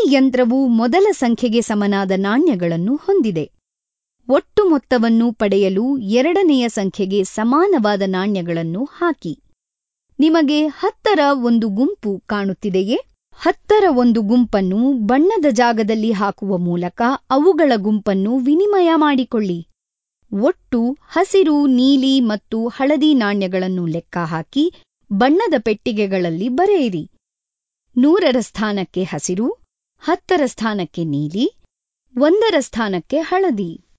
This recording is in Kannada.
ಯಂತ್ರವು ಮೊದಲ ಸಂಖ್ಯೆಗೆ ಸಮನಾದ ನಾಣ್ಯಗಳನ್ನು ಹೊಂದಿದೆ ಒಟ್ಟು ಮೊತ್ತವನ್ನು ಪಡೆಯಲು ಎರಡನೆಯ ಸಂಖ್ಯೆಗೆ ಸಮಾನವಾದ ನಾಣ್ಯಗಳನ್ನು ಹಾಕಿ ನಿಮಗೆ ಹತ್ತರ ಒಂದು ಗುಂಪು ಕಾಣುತ್ತಿದೆಯೇ ಹತ್ತರ ಒಂದು ಗುಂಪನ್ನು ಬಣ್ಣದ ಜಾಗದಲ್ಲಿ ಹಾಕುವ ಮೂಲಕ ಅವುಗಳ ಗುಂಪನ್ನು ವಿನಿಮಯ ಮಾಡಿಕೊಳ್ಳಿ ಒಟ್ಟು ಹಸಿರು ನೀಲಿ ಮತ್ತು ಹಳದಿ ನಾಣ್ಯಗಳನ್ನು ಲೆಕ್ಕಹಾಕಿ ಬಣ್ಣದ ಪೆಟ್ಟಿಗೆಗಳಲ್ಲಿ ಬರೆಯಿರಿ ನೂರರ ಸ್ಥಾನಕ್ಕೆ ಹಸಿರು ಹತ್ತರ ಸ್ಥಾನಕ್ಕೆ ನೀಲಿ ಒಂದರ ಸ್ಥಾನಕ್ಕೆ ಹಳದಿ